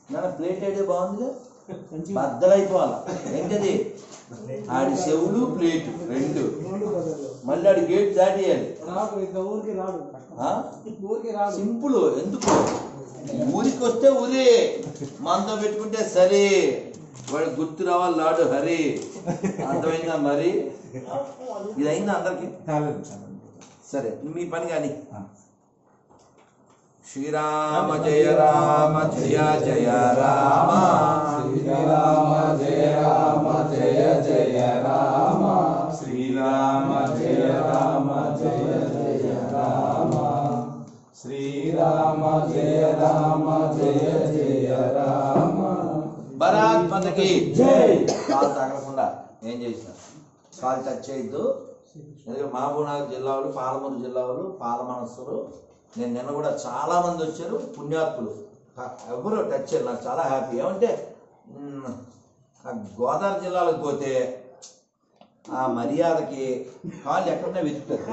నా plate idea బాగుందిగా బద్దలైపోవాలా ఏంటది ఆడి చెవులు ప్లేట్ రెండు మళ్ళీ ఆడి గేట్ దాటేయాలి రాడు ఇంకా ఊరికి రాడు ఆ? ఊరికి రాడు సింపుల్ ఎందుకు ఊరికి వస్తే ఊరే మనతో పెట్టుకుంటే సరే వాడు గుర్తు రావాలి లాడు హరి అర్థమైందా మరి ఇది అయిందా అందరికి చాలేదు చాలేదు సరే మీ పని కానీ శ్రీరామ జయ రామ జయ జయ రామ శ్రీరామ జయ రామ జయ జయ రామ శ్రీరామ జయ రామ జయ జయ రామ శ్రీరామ జయ రామ జయ జయ రామ భరత్ మాతకి జై కాలు తగలకుండా ఏం చేసిన కాలు టచ్ చేయొద్దు ఎందుకంటే మహబూబ్నగర్ జిల్లా వాళ్ళు పాలమూరు జిల్లా వాళ్ళు పాలమనస్సులు నేను నిన్న కూడా చాలా మంది వచ్చారు పుణ్యాత్ములు కా- ఎవరు టచ్ చేయరు నాకు చాలా హ్యాపీ ఏమంటే మ్, ఆ గోదావరి జిల్లాలకు పోతే ఆ మర్యాదకి కాళ్ళు ఎక్కడన్నా వెతుకుతారు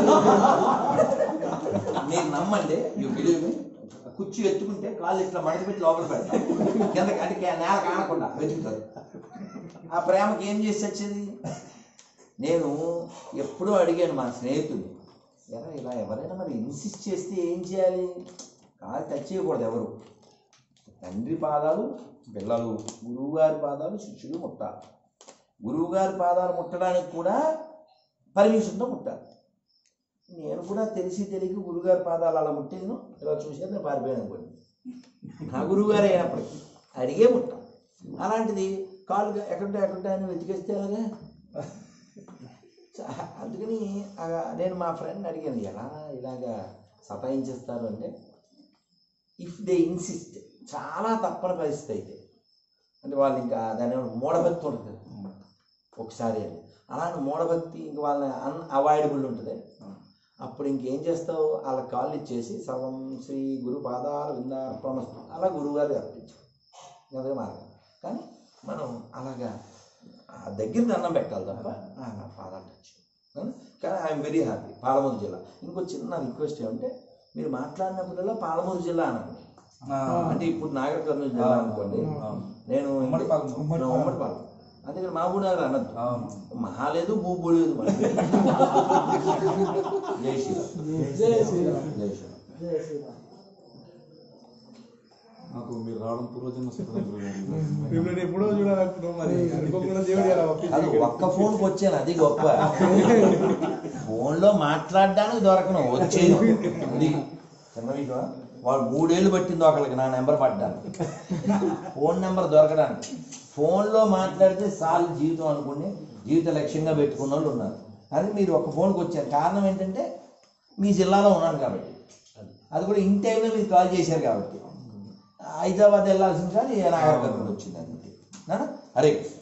మీరు నమ్మండి యూ బిలీవ్ మీ కుర్చీ ఎత్తుకుంటే కాళ్ళు ఇట్లా మడత పెట్టి లోపల పెడతాం కింద అంటే కే- నేల కానకుండా వెతుకుతారు ఆ ప్రేమకి ఏం చేసి వచ్చేది నేను ఎప్పుడూ అడిగాను మా స్నేహితుడిని ఎరా ఇలా ఎవరైనా మరి ఇన్సిస్ట్ చేస్తే ఏం చేయాలి కాలు టచ్ చేయకూడదు ఎవరు తండ్రి పాదాలు పిల్లలు గురువుగారి పాదాలు శిష్యులు ముట్టాలి గురువుగారి పాదాలు ముట్టడానికి కూడా పర్మిషన్తో ముట్టాలి నేను కూడా తెలిసి తెలియక గురుగారి పాదాలు అలా ముట్టాను ఇలా చూసాను నేను పారిపోయాను అనుకోండి నా గురువుగారు అయినప్పటికీ అడిగే ముట్ట అలాంటిది కాళ్ళు ఎక్కడుంటే ఎక్కడుంటే అని వెతికేస్తే అలాగే చా- అందుకని ఆ నేను మా ఫ్రెండ్ అడిగాను ఎలా ఇలాగా సతాయించేస్తారు అంటే ఇఫ్ దే ఇన్సిస్ట్ చాలా తప్పని పరిస్థితి అయితే అంటే వాళ్ళు ఇంకా దాని ఏమన్నా మూఢభక్తి ఉంటుంది కదా ఒకసారి అని అలాంటి మూఢభక్తి ఇంక వాళ్ళ అన్ అవాయిడబుల్ ఉంటుంది అప్పుడు ఇంకేం చేస్తావు వాళ్ళ కాళ్ళు ఇచ్చేసి సర్వం శ్రీ గురు పాదాల విందార్పణమస్తు అలా గురువుగారు అర్పించు అదే మార్గం కానీ మనం అలాగా ఆ దగ్గర దండం పెట్టాలి తప్ప ఆ, నా పాదాలు టచ్ అవునా? కానీ ఐఎమ్ వెరీ హ్యాపీ పాలమూరు జిల్లా ఇంకో చిన్న రిక్వెస్ట్ ఏమంటే మీరు మాట్లాడినప్పుడల్లా పాలమూరు జిల్లా అనండి అంటే ఇప్పుడు నాగర్ కర్నూలు జిల్లా అనుకోండి నేను ఉమ్మడి పాలెం. ఉమ్మడి ఉమ్మడి పాలెం అందుకని మహబూబ్ నగర్ అనద్దు అవును మహా లేదు భూభూ లేదు మనకి. జై శ్రీరామ్ జై శ్రీరామ్ జై శ్రీరామ్ జై శ్రీరామ్ నాకు మీరు రావడం పూర్వజన్మ సుకృతం గురుగారు. మిమ్మల్ని ఎప్పుడో చూడాలనుకున్నాం మరి అనుకోకుండా దేవుడు ఇలా అది పంపించాడు. ఒక్క ఫోన్కి వచ్చాను అది గొప్ప ఫోన్లో మాట్లాడడానికి దొరకను వచ్చేది అది చిన్న విషయం వాళ్ళు మూడేళ్ళు పట్టింది ఒకళ్ళకి నా నెంబర్ పడ్డానికి ఫోన్ నెంబర్ దొరకడానికి ఫోన్లో మాట్లాడితే సార్లు జీవితం అనుకుని జీవిత లక్ష్యంగా పెట్టుకున్న వాళ్ళు ఉన్నారు అది మీరు ఒక ఫోన్కి వచ్చారు కారణం ఏంటంటే మీ జిల్లాలో ఉన్నాను కాబట్టి అది కూడా ఇన్ టైంలో మీరు కాల్ చేశారు కాబట్టి హైదరాబాద్ వెళ్ళాల్సిన కానీ నాగర్ కర్నూలు వచ్చింది అందుకే నాన్న? హరే కృష్ణ